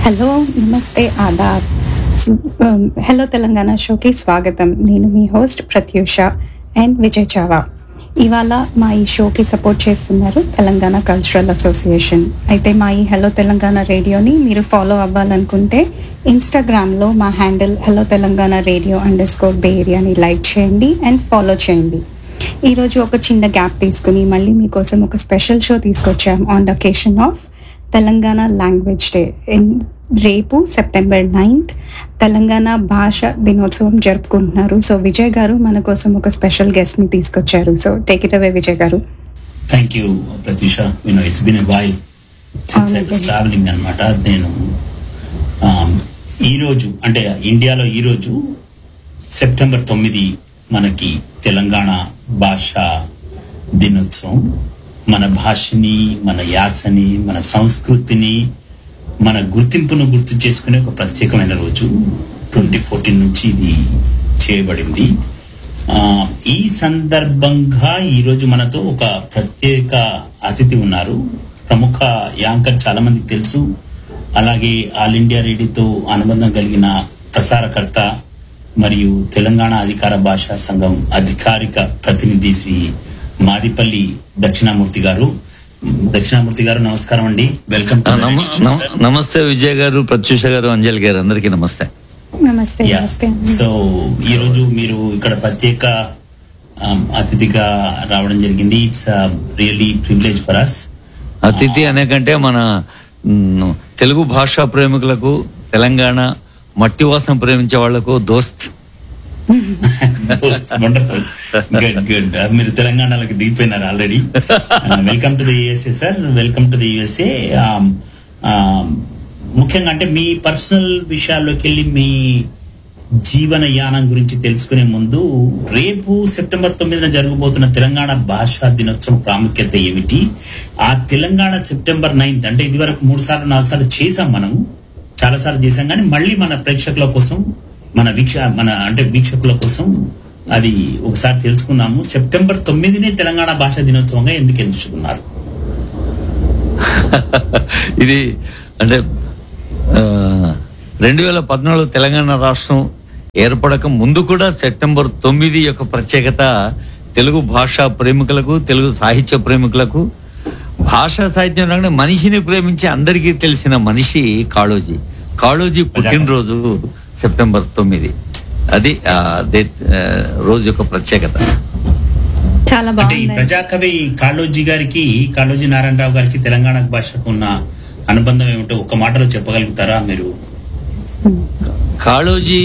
Hello నమస్తే ఆదాబ్ సు- um, hello Telangana షోకి స్వాగతం నేను మీ హోస్ట్ ప్రత్యూష అండ్ విజయ్ చావా ఇవాళ మా ఈ షోకి సపోర్ట్ చేస్తున్నారు తెలంగాణ కల్చరల్ అసోసియేషన్ అయితే మా ఈ హలో తెలంగాణ రేడియోని మీరు ఫాలో అవ్వాలనుకుంటే ఇన్స్టాగ్రామ్లో మా handle hello Telangana radio underscore bay ఏరియాని లైక్ చేయండి అండ్ ఫాలో చేయండి ఈరోజు ఒక చిన్న గ్యాప్ తీసుకుని మళ్ళీ మీకోసం ఒక స్పెషల్ షో తీసుకొచ్చాం on the occasion of Telangana language day ఇన్- రేపు సెప్టెంబర్ నైన్త్ తెలంగాణ భాష దినోత్సవం జరుపుకుంటున్నారు సో విజయ్ గారు మన కోసం ఒక స్పెషల్ గెస్ట్ ని తీసుకొచ్చారు so take it away Vijay garu thank you Prathyusha you know it's been a while since I was travelling అనమాట నేను um, ఈ రోజు అంటే ఇండియాలో ఈ రోజు సెప్టెంబర్ తొమ్మిది మనకి తెలంగాణ భాష దినోత్సవం మన భాషని మన యాసని మన సంస్కృతిని మన గుర్తింపును గుర్తు చేసుకునే ఒక ప్రత్యేకమైన రోజు ట్వంటీ ఫోర్టీన్ నుంచి ఇది చేయబడింది ఆ, ఈ సందర్భంగా ఈ రోజు మనతో ఒక ప్రత్యేక అతిథి ఉన్నారు ప్రముఖ యాంకర్ చాలా మందికి తెలుసు అలాగే ఆల్ ఇండియా రేడియోతో అనుబంధం కలిగిన ప్రసారకర్త మరియు తెలంగాణ అధికార భాషా సంఘం అధికారిక ప్రతినిధి శ్రీ మాదిపల్లి దక్షిణామూర్తి గారు దక్షిణామూర్తి గారు నమస్కారం అండి వెల్కమ్ ఆ, నమ- నమ- నమస్తే విజయ్ గారు ప్రత్యూష గారు అంజలి గారు అందరికీ నమస్తే నమస్తే నమస్తే సో ఈ రోజు మీరు ఇక్కడ ప్రత్యేక um, అతిథిగా రావడం జరిగింది it's really privilege for us అతిథి అనే కంటే మన మ్, తెలుగు భాషా ప్రేమికులకు తెలంగాణ మట్టి వాసన ప్రేమించే వాళ్లకు దోస్త్ వండర్ఫుల్ గుడ్ గుడ్ మీరు తెలంగాణలోకి దిగిపోయినారు already welcome to the USA sir welcome to the USA ముఖ్యంగా అంటే మీ పర్సనల్ విషయాల్లోకి వెళ్ళి మీ జీవన యానం గురించి తెలుసుకునే ముందు రేపు సెప్టెంబర్ తొమ్మిదిన జరగబోతున్న తెలంగాణ భాషా దినోత్సవం ప్రాముఖ్యత ఏమిటి ఆ తెలంగాణ సెప్టెంబర్ నైన్త్ అంటే ఇది వరకు మూడు సార్లు నాలుగు సార్లు చేసాం మనం చాలా సార్లు చేసాం కానీ మళ్ళీ మన ప్రేక్షకుల కోసం మన వీక్ష మన అంటే వీక్షకుల కోసం అది ఒకసారి తెలుసుకుందాము సెప్టెంబర్ తొమ్మిదినే తెలంగాణ భాషా దినోత్సవంగా ఎందుకు ఎంచుకున్నారు ఇది అంటే రెండు వేల పద్నాలుగు తెలంగాణ రాష్ట్రం ఏర్పడక ముందు కూడా సెప్టెంబర్ తొమ్మిది యొక్క ప్రత్యేకత తెలుగు భాషా ప్రేమికులకు తెలుగు సాహిత్య ప్రేమికులకు భాషా సాహిత్యం అనగానే మనిషిని ప్రేమించి అందరికీ తెలిసిన మనిషి కాళోజీ కాళోజీ పుట్టినరోజు సెప్టెంబర్ తొమ్మిది అది ఆ దే- ఆ, రోజు యొక్క ప్రత్యేకత చాలా అంటే ఈ బాగుంది ప్రజాకవి కాళోజీ గారికి కాళోజీ నారాయణరావు గారికి తెలంగాణ భాషకు ఉన్న అనుబంధం ఏమిటో ఒక మాటలో చెప్పగలుగుతారా మీరు కాళోజీ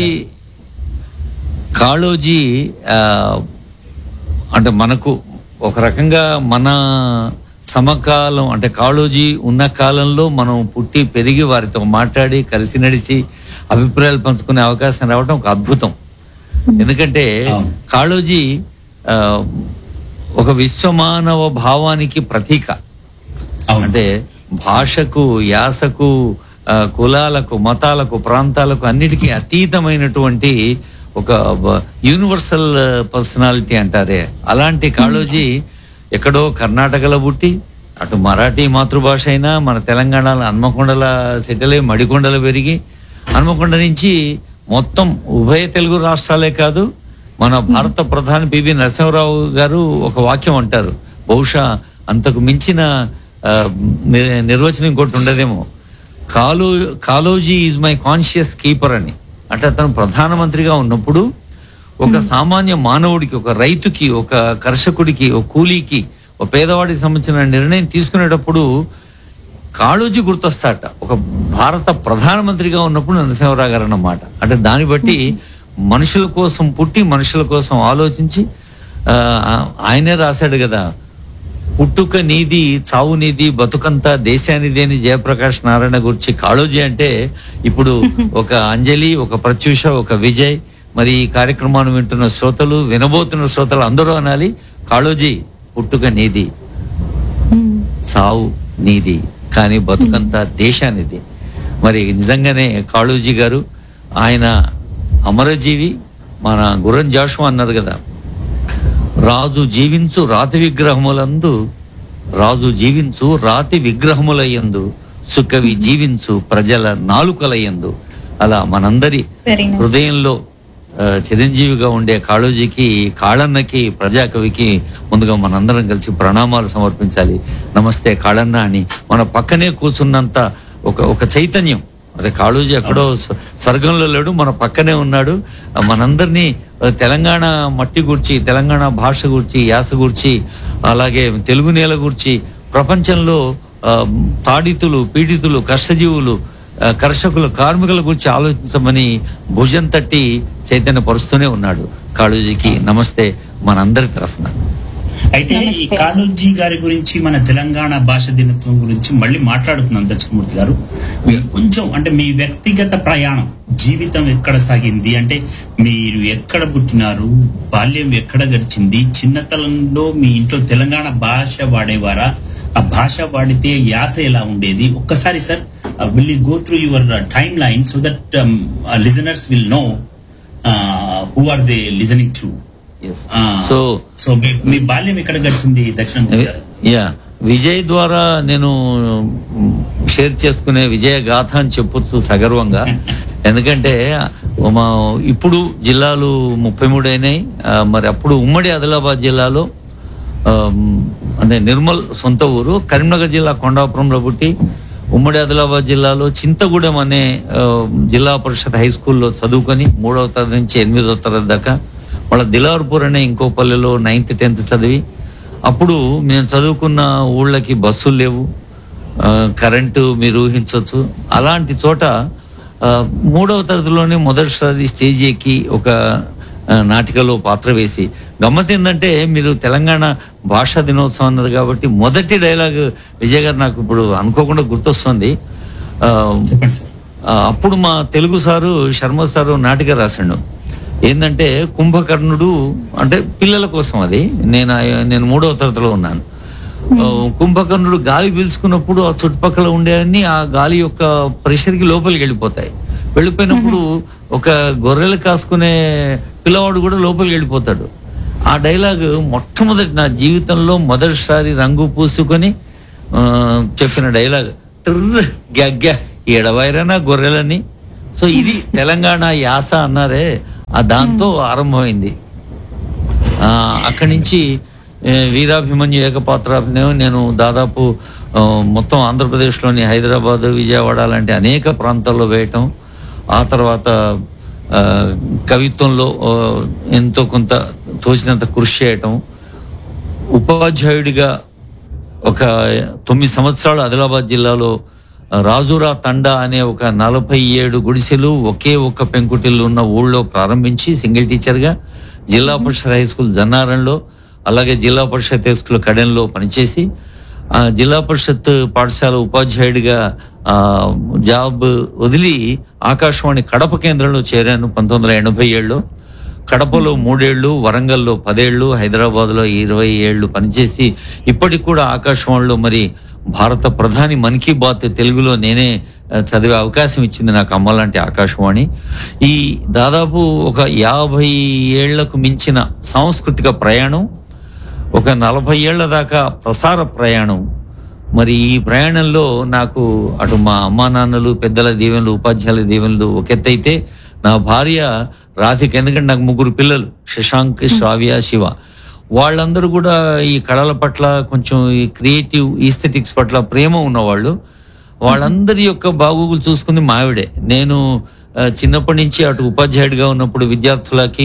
కాళోజీ ఆ, అంటే మనకు ఒక రకంగా మన సమకాలం అంటే కాళోజీ ఉన్న కాలంలో మనం పుట్టి పెరిగి వారితో మాట్లాడి కలిసి నడిచి అభిప్రాయాలు పంచుకునే అవకాశం రావడం ఒక అద్భుతం ఎందుకంటే అవును. కాళోజీ ఆ, ఒక విశ్వమానవ భావానికి ప్రతీక అవును అంటే భాషకు యాసకు ఆ, కులాలకు మతాలకు ప్రాంతాలకు అన్నిటికీ అతీతమైనటువంటి ఒక యూనివర్సల్ పర్సనాలిటీ అంటారే అలాంటి కాళోజీ ఎక్కడో కర్ణాటకలో పుట్టి అటు మరాఠీ మాతృభాష అయినా మన తెలంగాణలో హన్మకొండల సెటిల్ అయి మడికొండలో పెరిగి హన్మకొండ నుంచి మొత్తం ఉభయ తెలుగు రాష్ట్రాలే కాదు మన భారత ప్రధాని పివి నరసింహరావు గారు ఒక వాక్యం అంటారు బహుశా అంతకు మించిన ఆ, ని- నిర్వచనం ఇంకోటి ఉండదేమో కాలో Kaloji is my conscious keeper అని అంటే అతను ప్రధానమంత్రిగా ఉన్నప్పుడు ఒక సామాన్య మానవుడికి ఒక రైతుకి ఒక కర్షకుడికి ఒక కూలీకి ఒక పేదవాడికి సంబంధించిన నిర్ణయం తీసుకునేటప్పుడు కాళోజీ గుర్తొస్తాట ఒక భారత ప్రధానమంత్రిగా ఉన్నప్పుడు నరసింహరావు గారు అన్నమాట అంటే దాన్ని బట్టి మనుషుల కోసం పుట్టి మనుషుల కోసం ఆలోచించి ఆ, ఆయనే రాశాడు కదా పుట్టుక నీది చావు నీది బతుకంతా దేశానిది అని జయప్రకాష్ నారాయణ గురించి కాళోజీ అంటే ఇప్పుడు ఒక అంజలి ఒక ప్రత్యూష ఒక విజయ్ మరి ఈ కార్యక్రమాన్ని వింటున్న శ్రోతలు వినబోతున్న శ్రోతలు అందరూ అనాలి కాళోజీ పుట్టుక నీది సావు నీది కానీ బతుకంతా దేశానిది మరి నిజంగానే కాళోజీ గారు ఆయన అమరజీవి మన గుర్రం జాషువా అన్నారు కదా రాజు జీవించు రాతి విగ్రహములందు రాజు జీవించు రాతి విగ్రహములయందు సుకవి జీవించు ప్రజల నాలుకలయందు అలా మనందరి వెరీ నైస్ హృదయంలో ఆ, చిరంజీవిగా ఉండే కాళోజీకి కాళన్నకి ప్రజాకవికి ముందుగా మనందరం కలిసి ప్రణామాలు సమర్పించాలి నమస్తే కాళన్న అని మన పక్కనే కూర్చున్నంత ఒక ఒక చైతన్యం అదే కాళోజీ ఎక్కడో స్వ- స్వర్గంలో లేడు మన పక్కనే ఉన్నాడు ఆ, మనందరినీ ఆ, తెలంగాణ మట్టి గురించి తెలంగాణ భాష గురించి యాస గురించి అలాగే తెలుగు నేల గురించి ప్రపంచంలో ఆ, తాడితులు పీడితులు కష్టజీవులు ఆ, కర్షకులు కార్మికుల గురించి ఆలోచించమని భుజం తట్టి చైతన్యపరుస్తూనే ఉన్నాడు కాళోజీకి నమస్తే మనందరి తరఫున అయితే ఈ నమస్తే. కాళోజీ గారి గురించి మన తెలంగాణ భాష దినత్వం గురించి మళ్ళీ మాట్లాడుతున్నాం దక్షిణమూర్తి గారు మీరు కొంచెం అంటే మీ వ్యక్తిగత ప్రయాణం జీవితం ఎక్కడ సాగింది అంటే మీరు ఎక్కడ పుట్టినారు బాల్యం ఎక్కడ గడిచింది చిన్నతనంలో మీ ఇంట్లో తెలంగాణ భాష వాడేవారా ఆ భాష వాడితే యాస ఎలా ఉండేది ఒక్కసారి sir will go through your timeline so that listeners will know who are they listening to so so మీ మీ బాల్యం ఎక్కడ గడిచింది దక్షిణ యా విజయ్ ద్వారా నేను మ్, షేర్ చేసుకునే విజయ గాథ అని చెప్పొచ్చు సగర్వంగా ఎందుకంటే మా ఇప్పుడు జిల్లాలు ముప్పై మూడు అయినాయి ఆ, మరి అప్పుడు ఉమ్మడి ఆదిలాబాద్ జిల్లాలో ఆ, మ్, అంటే నిర్మల్ సొంత ఊరు కరీంనగర్ జిల్లా కొండాపురంలో పుట్టి ఉమ్మడి ఆదిలాబాద్ జిల్లాలో చింతగూడెం అనే ఆ, జిల్లా పరిషత్ హై స్కూల్లో చదువుకొని మూడవ తరగతి నుంచి ఎనిమిదవ తరగతి దాకా వాళ్ళ దిలార్పూర్ అనే ఇంకో పల్లెలో నైన్త్ టెన్త్ చదివి అప్పుడు మేము చదువుకున్న ఊళ్ళకి బస్సులు లేవు ఆ, కరెంటు మీరు ఊహించవచ్చు అలాంటి చోట ఆ, మూడవ తరగతిలోనే మొదటిసారి స్టేజ్ ఎక్కి ఒక ఆ, నాటికలో పాత్ర వేసి గమ్మత్ ఏంటంటే మీరు తెలంగాణ భాషా దినోత్సవం అన్నారు కాబట్టి మొదటి డైలాగ్ విజయ్ గారు నాకు ఇప్పుడు అనుకోకుండా గుర్తొస్తుంది ఆ, చెప్పండి సార్ ఆ, అప్పుడు మా తెలుగు సారు శర్మ సారు నాటిక రాసిండు ఏంటంటే కుంభకర్ణుడు అంటే పిల్లల కోసం అది నేను ఆ- నేను మూడవ తరగతిలో ఉన్నాను ఆ, కుంభకర్ణుడు గాలి పీల్చుకున్నప్పుడు ఆ చుట్టుపక్కల ఉండేవన్నీ ఆ గాలి యొక్క ప్రెషర్కి లోపలికి వెళ్ళిపోతాయి వెళ్ళిపోయినప్పుడు ఒక గొర్రెలు కాసుకునే పిల్లవాడు కూడా లోపలికి వెళ్ళిపోతాడు ఆ డైలాగ్ మొట్టమొదటి నా జీవితంలో మొదటిసారి రంగు పూసుకొని ఆ, చెప్పిన డైలాగ్ ట్రర్ గ్యాగ్ ఎడవైరనా గొర్రెలని సో ఇది తెలంగాణ యాస అన్నారే ఆ దాంతో ఆరంభమైంది ఆ, అక్కడి నుంచి ఏ, వీరాభిమన్యు ఏకపాత్రాభినయం నేను దాదాపు ఆ, మొత్తం ఆంధ్రప్రదేశ్లోని హైదరాబాద్ విజయవాడ లాంటి అనేక ప్రాంతాల్లో వేయటం ఆ తర్వాత ఆ, కవిత్వంలో ఆ, ఎంతో కొంత తోచినంత కృషి చేయటం ఉపాధ్యాయుడిగా ఒక తొమ్మిది సంవత్సరాలు ఆదిలాబాద్ జిల్లాలో రాజురా తండా అనే ఒక నలభై ఏడు గుడిసెలు ఒకే ఒక్క పెంకుటిల్లు ఉన్న ఊళ్ళో ప్రారంభించి సింగిల్ టీచర్గా జిల్లా పరిషత్ హై స్కూల్ జన్నారంలో అలాగే జిల్లా పరిషత్ హై స్కూల్ కడెన్లో పనిచేసి ఆ, జిల్లా పరిషత్ పాఠశాల ఉపాధ్యాయుడిగా ఆ, జాబ్ వదిలి ఆకాశవాణి కడప కేంద్రంలో చేరాను పంతొమ్మిది వందల ఎనభై ఏడులో కడపలో మూడేళ్లు వరంగల్లో పదేళ్లు హైదరాబాద్లో ఇరవై ఏళ్ళు పనిచేసి ఇప్పటికి కూడా ఆకాశవాణిలో మరి భారత ప్రధాని మన్ కీ బాత్ తెలుగులో నేనే ఆ, చదివే అవకాశం ఇచ్చింది నాకు అమ్మ లాంటి ఆకాశవాణి ఈ దాదాపు ఒక యాభై ఏళ్లకు మించిన సాంస్కృతిక ప్రయాణం ఒక నలభై ఏళ్ల దాకా ప్రసార ప్రయాణం మరి ఈ ప్రయాణంలో నాకు అటు మా అమ్మా నాన్నలు పెద్దల దీవెనలు ఉపాధ్యాయుల దీవెనలు ఒక ఎత్తైతే నా భార్య రాధిక ఎందుకంటే నాకు ముగ్గురు పిల్లలు శశాంక్ శ్రావ్య శివ వాళ్ళందరూ కూడా ఈ కళల పట్ల కొంచెం ఈ క్రియేటివ్ ఈస్థెటిక్స్ పట్ల ప్రేమ ఉన్నవాళ్ళు వాళ్ళందరి యొక్క బాగోగులు చూసుకుంది మావిడే నేను ఆ, చిన్నప్పటి నుంచి అటు ఉపాధ్యాయుడిగా ఉన్నప్పుడు విద్యార్థులకి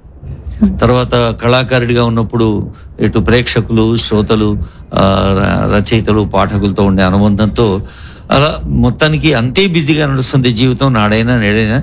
తర్వాత కళాకారుడిగా ఉన్నప్పుడు ఇటు ప్రేక్షకులు శ్రోతలు ఆ, ర- రచయితలు పాఠకులతో ఉండే అనుబంధంతో అలా మొత్తానికి అంతే బిజీగా నడుస్తుంది జీవితం నాడైనా నేడైనా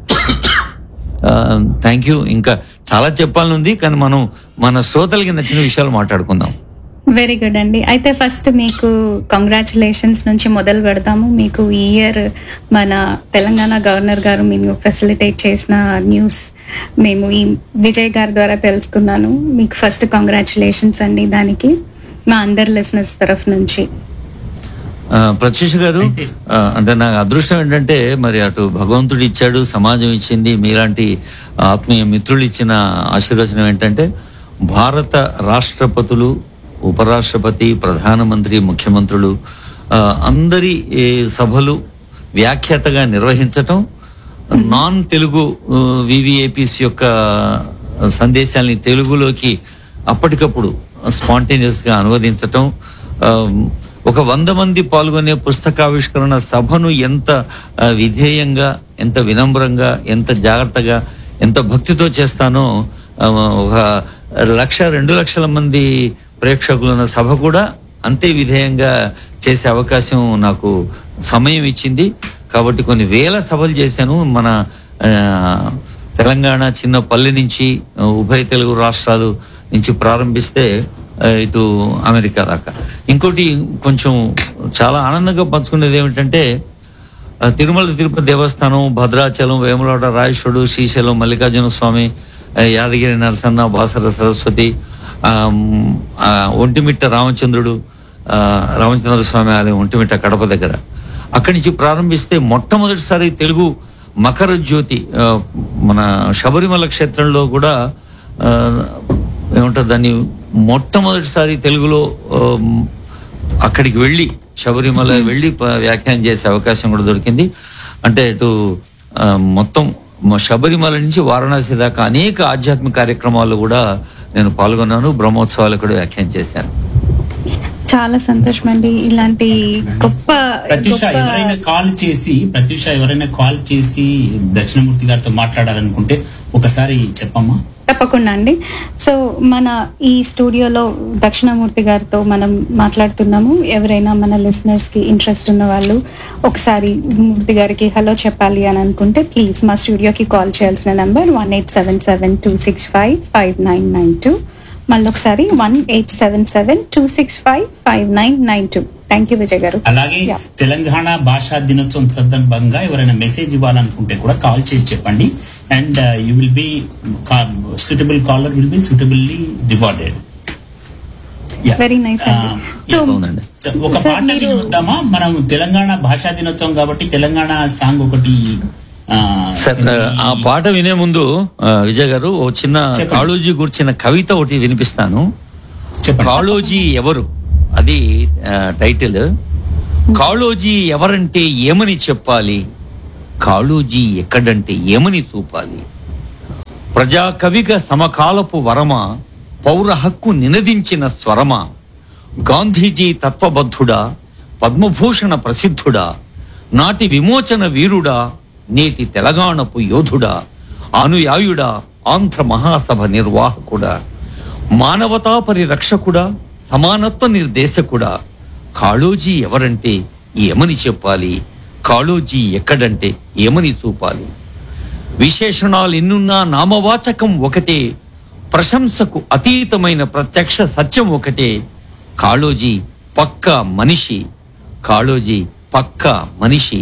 థ్యాంక్ యూ ఇంకా చాలా చెప్పాలనుంది కానీ మనం మన శ్రోతలకి నచ్చిన విషయాలు మాట్లాడుకుందాం వెరీ గుడ్ అండి అయితే ఫస్ట్ మీకు కంగ్రాచులేషన్స్ నుంచి మొదలు పెడతాము మీకు ఈ ఇయర్ మన తెలంగాణ గవర్నర్ గారు మీరు ఫెసిలిటేట్ చేసిన న్యూస్ మేము ఈ విజయ్ గారి ద్వారా తెలుసుకున్నాను మీకు ఫస్ట్ కంగ్రాచులేషన్స్ అండి దానికి మా అందరి లిసనర్స్ తరఫు నుంచి ఆ, ప్రత్యూష గారు ఆ, అంటే నాకు అదృష్టం ఏంటంటే మరి అటు భగవంతుడు ఇచ్చాడు సమాజం ఇచ్చింది మీలాంటి ఆత్మీయ మిత్రులు ఇచ్చిన ఆశీర్వచనం ఏంటంటే భారత రాష్ట్రపతులు ఉపరాష్ట్రపతి ప్రధానమంత్రి ముఖ్యమంత్రులు ఆ, అందరి ఏ, సభలు వ్యాఖ్యాతగా నిర్వహించటం నాన్ తెలుగు వివిఏపీస్ యొక్క సందేశాల్ని తెలుగులోకి అప్పటికప్పుడు spontaneous గా అనువదించటం ఆ, ఒక వంద మంది పాల్గొనే పుస్తకావిష్కరణ సభను ఎంత ఆ, విధేయంగా ఎంత వినమ్రంగా ఎంత జాగ్రత్తగా ఎంత భక్తితో చేస్తానో ఆ, ఒక లక్ష రెండు లక్షల మంది ప్రేక్షకులున్న సభ కూడా అంతే విధేయంగా చేసే అవకాశం నాకు సమయం ఇచ్చింది కాబట్టి కొన్ని వేల సభలు చేశాను మన ఆ, తెలంగాణ చిన్న పల్లె నుంచి ఆ, ఉభయ తెలుగు రాష్ట్రాలు నుంచి ప్రారంభిస్తే ఆ, ఇటు అమెరికా దాకా ఇంకోటి కొంచెం చాలా ఆనందంగా పంచుకునేది ఏమిటంటే ఆ, తిరుమల తిరుపతి దేవస్థానం భద్రాచలం వేములవాడ రాయేశ్వరుడు శ్రీశైలం మల్లికార్జున స్వామి ఆ, యాదగిరి నరసన్న బాసర సరస్వతి ఆ, మ్, ఆ, ఒంటిమిట్ట రామచంద్రుడు ఆ, రామచంద్ర స్వామి ఆలయం ఒంటిమిట్ట కడప దగ్గర అక్కడి నుంచి ప్రారంభిస్తే మొట్టమొదటిసారి తెలుగు మకర జ్యోతి ఆ, మన శబరిమల క్షేత్రంలో కూడా ఆ, ఏమంటారు దాన్ని మొట్టమొదటిసారి తెలుగులో ఆ, అక్కడికి వెళ్ళి శబరిమల వెళ్ళి ప- వ్యాఖ్యానం చేసే అవకాశం కూడా దొరికింది అంటే ఇటు ఆ, మొత్తం మ- శబరిమల నుంచి వారణాసి దాకా అనేక ఆధ్యాత్మిక కార్యక్రమాలు కూడా నేను పాల్గొన్నాను బ్రహ్మోత్సవాలు కూడా వ్యాఖ్యానం చేశాను చాలా సంతోషం అండి ఇలాంటి గొప్ప ప్రత్యూష గొప్ప ఎవరైనా కాల్ చేసి ప్రత్యూష ఎవరైనా కాల్ చేసి దక్షిణమూర్తి గారితో మాట్లాడాలనుకుంటే ఒకసారి చెప్పమ్మా తప్పకుండా అండి సో మన ఈ స్టూడియోలో దక్షిణామూర్తి గారితో మనం మాట్లాడుతున్నాము ఎవరైనా మన లిసనర్స్ కి ఇంట్రెస్ట్ ఉన్న వాళ్ళు ఒకసారి మూర్తి గారికి హలో చెప్పాలి అని అనుకుంటే ప్లీజ్ మా స్టూడియోకి కాల్ చేయాల్సిన number one eight seven seven two six five five nine nine two మళ్ళీ ఒకసారి one eight seven seven two six five five nine nine two thank you Vijay garu అలాగే Yeah. తెలంగాణ భాషా దినోత్సవం సందర్భంగా ఎవరైనా మెసేజ్ ఇవ్వాలనుకుంటే కూడా కాల్ చేసి చెప్పండి and you will be suitable caller will be suitably rewarded very nice అండి సో అవునండి ఒక Sir, పాట మీరు- విందామా మనం తెలంగాణ భాషా దినోత్సవం కాబట్టి తెలంగాణ సాంగ్ ఒకటి ఆ, సార్ ఆ పాట వినే ముందు ఆ, విజయ్ గారు ఓ చిన్న చెప్పండి. కాళోజీ గురించిన కవిత ఒకటి వినిపిస్తాను చెప్పండి కాళోజీ ఎవరు అది ఆ, టైటిల్ కాళోజీ ఎవరంటే ఏమని చెప్పాలి కాళోజీ ఎక్కడంటే ఏమని చూపాలి ప్రజా కవిగా సమకాలపు వరమ పౌర హక్కు నినదించిన స్వరమ గాంధీజీ తత్వబద్ధుడా పద్మభూషణ ప్రసిద్ధుడా నాటి విమోచన వీరుడా నేటి తెలంగాణపు యోధుడా అనుయాయుడా ఆంధ్ర మహాసభ నిర్వాహకుడా మానవతా పరిరక్షకుడా సమానత్వ నిర్దేశకుడా కాళోజీ ఎవరంటే ఏమని చెప్పాలి కాళోజీ ఎక్కడంటే ఏమని చూపాలి విశేషణాలు ఎన్నున్నా నామవాచకం ఒకటే ప్రశంసకు అతీతమైన ప్రత్యక్ష సత్యం ఒకటే కాళోజీ పక్క మనిషి కాళోజీ పక్క మనిషి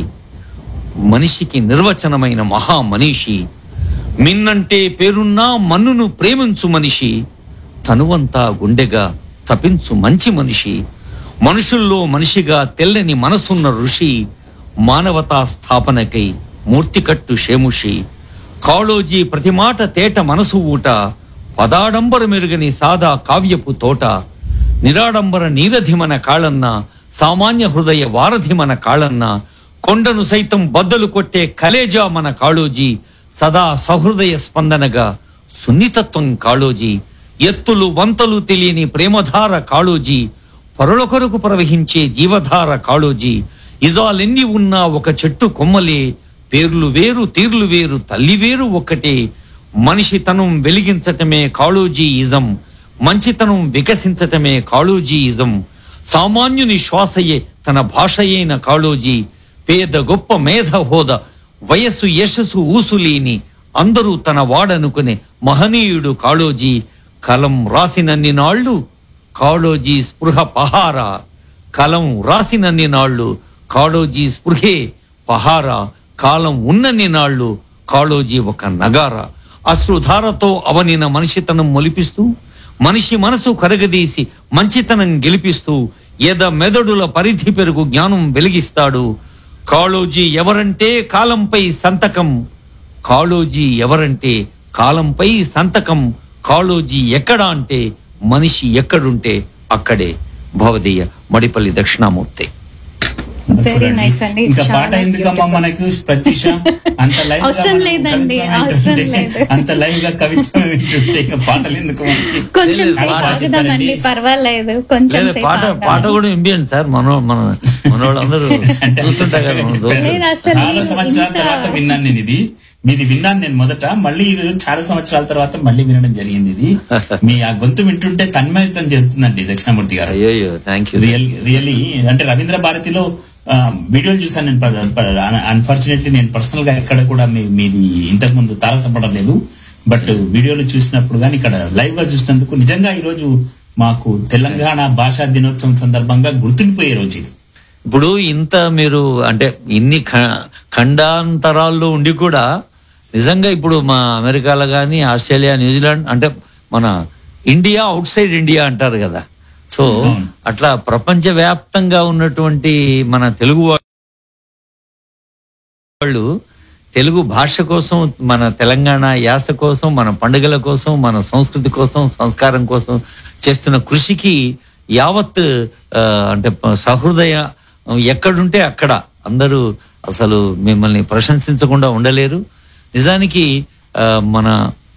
మనిషికి నిర్వచనమైన మహా మనిషి మిన్నంటే పేరున్నా మన్నును ప్రేమించు మనిషి తనువంతా గుండెగా తపించు మంచి మనిషి మనుషుల్లో మనిషిగా తెల్లని మనసున్న ఋషి మానవతా స్థాపనకై మూర్తికట్టు షేముషి కాళోజీ ప్రతి మాట తేట మనసు ఊట పదాడంబర మెరుగని సాదా కావ్యపు తోట నిరాడంబర నీరధిమన కాళన్న సామాన్య హృదయ వారధిమన కాళన్న కొండను సైతం బద్దలు కొట్టే కలేజా మన కాళోజీ సదా సహృదయ స్పందనగా సున్నితత్వం కాళోజీ ఎత్తులు వంతలు తెలియని ప్రేమధార కాళోజీ పరుల కొరకు ప్రవహించే జీవధార కాళోజీ ఇజాలెన్ని ఉన్నా ఒక చెట్టు కొమ్మలే పేర్లు వేరు తీర్లు వేరు తల్లి వేరు ఒక్కటే మనిషితనం వెలిగించటమే కాళోజీ ఇజం మంచితనం వికసించటమే కాళోజీ ఇజం సామాన్యుని శ్వాసయే తన భాషయైన కాళోజీ పేద గొప్ప మేధ హోద వయస్సు యశస్సు ఊసులేని అందరూ తన వాడనుకునే మహనీయుడు కాళోజీ కలం రాసినన్ని నాళ్ళు కాళోజీ స్పృహ పహార కలం రాసినన్ని నాళ్ళు కాళోజీ స్పృహే పహార కాలం ఉన్నన్ని నాళ్ళు కాళోజీ ఒక నగార అశ్రుధారతో అవనిన మనిషితనం మొలిపిస్తూ మనిషి మనసు కరగదీసి మంచితనం గెలిపిస్తూ ఎద మెదడుల పరిధి పెరుగు జ్ఞానం వెలిగిస్తాడు కాళోజీ ఎవరంటే కాలంపై సంతకం కాళోజీ ఎవరంటే కాలంపై సంతకం కాళోజీ ఎక్కడ అంటే మనిషి ఎక్కడుంటే అక్కడే భవదీయ మడిపల్లి దక్షిణామూర్తి Very nice అండి. ఇంకా చాలా పాట ఎందుకమ్మా beautiful. మనకు ప్రత్యూష అంత లైవ్ గా అవసరం మనం లేదండి, కవిత్వం అవసరం వింటుంటే, లేదు. అంత లైవ్ గా కవిత్వం వింటుంటే ఇంకా పాటలు ఎందుకు మనకి కొంచెం లేదు, సేపు పాట ఆగుదామండి చెప్పారండి. పర్వాలేదు కొంచెం లేదా సేపు పాట ఆగుదాం. పాట కూడా ఇంపియండి సార్ మన మన మనోళ్ళందరూ చూస్తుంటా కదా మన దోస్తులు. లేదు, అసలు చాలా నేను సంవత్సరాల ఇంత- తర్వాత విన్నాను నేను ఇది మీది విన్నాను నేను మొదట మళ్ళీ ఈ రోజు చాలా సంవత్సరాల తర్వాత మళ్ళీ వినడం జరిగింది ఇది మీ ఆ గొంతు వింటుంటే తన్మయత్వం చెప్తుందండి దక్షిణామూర్తి గారు అయ్యో థ్యాంక్ యూ రియల్ రియల్లీ అంటే రవీంద్ర భారతిలో ఆ, వీడియోలు చూసాను నేను అన్ఫార్చునేట్లీ నేను పర్సనల్ గా ఎక్కడ కూడా మీ- మీది ఇంతకు ముందు తారసపడలేదు బట్ వీడియోలు చూసినప్పుడు కానీ ఇక్కడ లైవ్ గా చూసినందుకు నిజంగా ఈ రోజు మాకు తెలంగాణ భాషా దినోత్సవం సందర్భంగా గుర్తుండిపోయే రోజు ఇది ఇప్పుడు ఇంత మీరు అంటే ఇన్ని ఖ- ఖండాంతరాల్లో ఉండి కూడా నిజంగా ఇప్పుడు మా అమెరికాలో కానీ ఆస్ట్రేలియా న్యూజిలాండ్ అంటే మన ఇండియా అవుట్ సైడ్ ఇండియా అంటారు కదా సో అవును. అట్లా ప్రపంచ వ్యాప్తంగా ఉన్నటువంటి మన తెలుగు వాళ్ళు తెలుగు భాష కోసం మన తెలంగాణ యాస కోసం మన పండుగల కోసం మన సంస్కృతి కోసం సంస్కారం కోసం చేస్తున్న కృషికి యావత్ ఆ, అంటే ప- సహృదయ ఎక్కడుంటే అక్కడ అందరూ అసలు మిమ్మల్ని ప్రశంసించకుండా ఉండలేరు నిజానికి ఆ, మన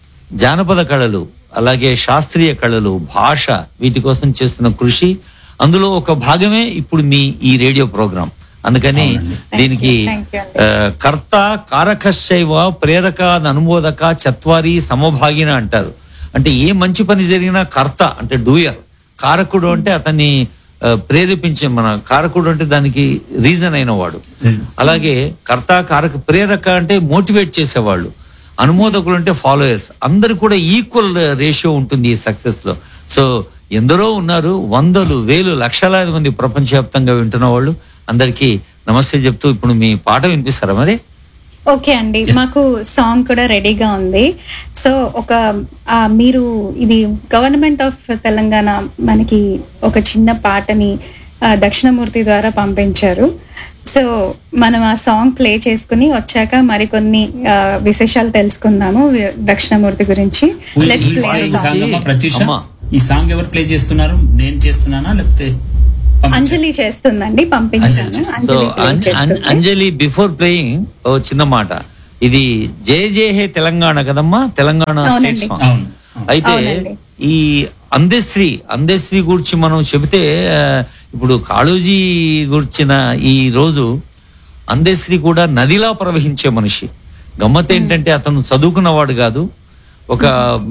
జానపద కళలు అలాగే శాస్త్రీయ కళలు భాష వీటి కోసం చేస్తున్న కృషి అందులో ఒక భాగమే ఇప్పుడు మీ ఈ రేడియో ప్రోగ్రాం అందుకని దీనికి Thank you అండి. ఆ, కర్త కారకశైవ ప్రేరక అనుమోదక చత్వారి సమభాగిన అంటారు అంటే ఏ మంచి పని జరిగినా కర్త అంటే డూయర్ కారకుడు అంటే అతన్ని ఆ, ప్రేరేపించే మన కారకుడు అంటే దానికి రీజన్ అయిన వాడు అలాగే కర్త కారక ప్రేరక అంటే మోటివేట్ చేసేవాళ్ళు అనుమోదకులు అంటే ఫాలోయర్స్ అందరు కూడా ఈక్వల్ రేషియో ఉంటుంది ఈ సక్సెస్ లో సో ఎందరో ఉన్నారు వందలు వేలు లక్షలాది మంది ప్రపంచవ్యాప్తంగా వింటున్న వాళ్ళు అందరికీ నమస్తే చెప్తూ ఇప్పుడు మీ పాట వినిపిస్తారా మరి ఓకే అండి మాకు సాంగ్ కూడా రెడీగా ఉంది సో ఒక ఆ, మీరు ఇది గవర్నమెంట్ ఆఫ్ తెలంగాణ మనకి ఒక చిన్న పాటని ఆ, దక్షిణమూర్తి ద్వారా పంపించారు సో మనం ఆ సాంగ్ ప్లే చేసుకుని వచ్చాక మరికొన్ని ఆ, విశేషాలు తెలుసుకుందాము వి- దక్షిణమూర్తి గురించి Who- let's who is play playing song? song అమ్మా, ప్రత్యూష అమ్మా. ఈ సాంగ్ ఎవరు ప్లే చేస్తున్నారు నేను చేస్తున్నానా లేకపోతే పంపించారా? అంజలి చేస్తుందండి పంపించాను అంజలి చేస్తుంది. సో అంజలి play చేస్తుంది. అంజలి బిఫోర్ ప్లేయింగ్ ఓ చిన్న మాట ఇది జయ జయ హే తెలంగాణ కదమ్మా తెలంగాణ స్టేట్ అవునండి. సాంగ్ అవును అవును. అయితే అవునండి. ఈ అందశ్రీ అందశ్రీ గురించి మనం చెబితే ఆ, ఇప్పుడు కాళోజీ గురించిన ఈ రోజు అందశ్రీ కూడా నదిలా ప్రవహించే మనిషి గమ్మత్ ఏంటంటే అతను చదువుకున్నవాడు కాదు ఒక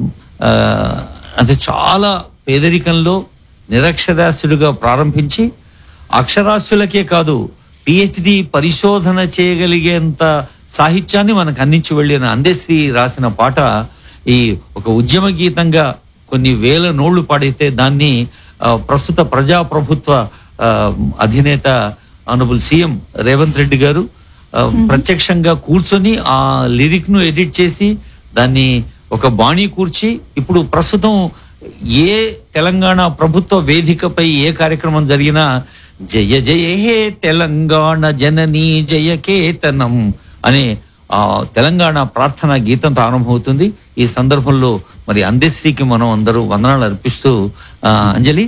ఆ, అంటే చాలా పేదరికంలో నిరక్షరాస్యుడిగా ప్రారంభించి అక్షరాస్యులకే కాదు పిహెచ్డి పరిశోధన చేయగలిగేంత సాహిత్యాన్ని మనకు అందించి వెళ్ళిన అందశ్రీ రాసిన పాట ఈ ఒక ఉద్యమ గీతంగా కొన్ని వేల నోళ్లు పాడైతే దాన్ని ఆ, ప్రస్తుత ప్రజాప్రభుత్వ ఆ, అధినేత ఆనబుల్ సీఎం రేవంత్ రెడ్డి గారు ఆ, ప్రత్యక్షంగా కూర్చొని ఆ లిరిక్ ను ఎడిట్ చేసి దాన్ని ఒక బాణీ కూర్చి ఇప్పుడు ప్రస్తుతం ఏ తెలంగాణ ప్రభుత్వ వేదికపై ఏ కార్యక్రమం జరిగినా జయ జయ హే తెలంగాణ జననీ జయ కేతనం అనే ఆ తెలంగాణ ప్రార్థన గీతంతో ఆరంభమవుతుంది ఈ సందర్భంలో మరి అందశ్రీకి మనం అందరూ వందనాలు అర్పిస్తూ ఆ, అంజలి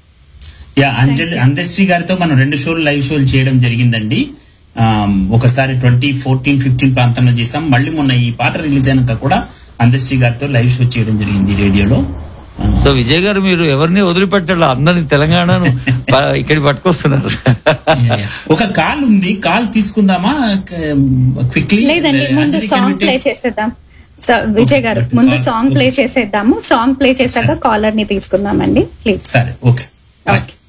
యా అంజలి అందశ్రీ గారితో మనం రెండు షోలు లైవ్ షోలు చేయడం జరిగిందండి ఆమ్, ఒకసారి ట్వంటీ ఫోర్టీన్ ఫిఫ్టీన్ ప్రాంతంలో చేసాం మళ్ళీ మొన్న ఈ పాట రిలీజ్ అయినాక కూడా అందశ్రీ గారితో లైవ్ షో చేయడం జరిగింది రేడియోలో ఆ, సో విజయ్ గారు మీరు ఎవరిని వదిలిపెట్టాలి అందరిని తెలంగాణను ప- ఇక్కడికి పట్టుకొస్తున్నారు ఒక కాల్ ఉంది కాల్ తీసుకుందామా క్విక్లీ లేదండి ముందు సాంగ్ ప్లే చేసేద్దాం సో విజయ్ గారు Okay. ముందు Okay. సాంగ్ ప్లే చేసేద్దాము సాంగ్ ప్లే చేశాక కాలర్ ని తీసుకుందామండి ప్లీజ్ సరే ఓకే ఓకే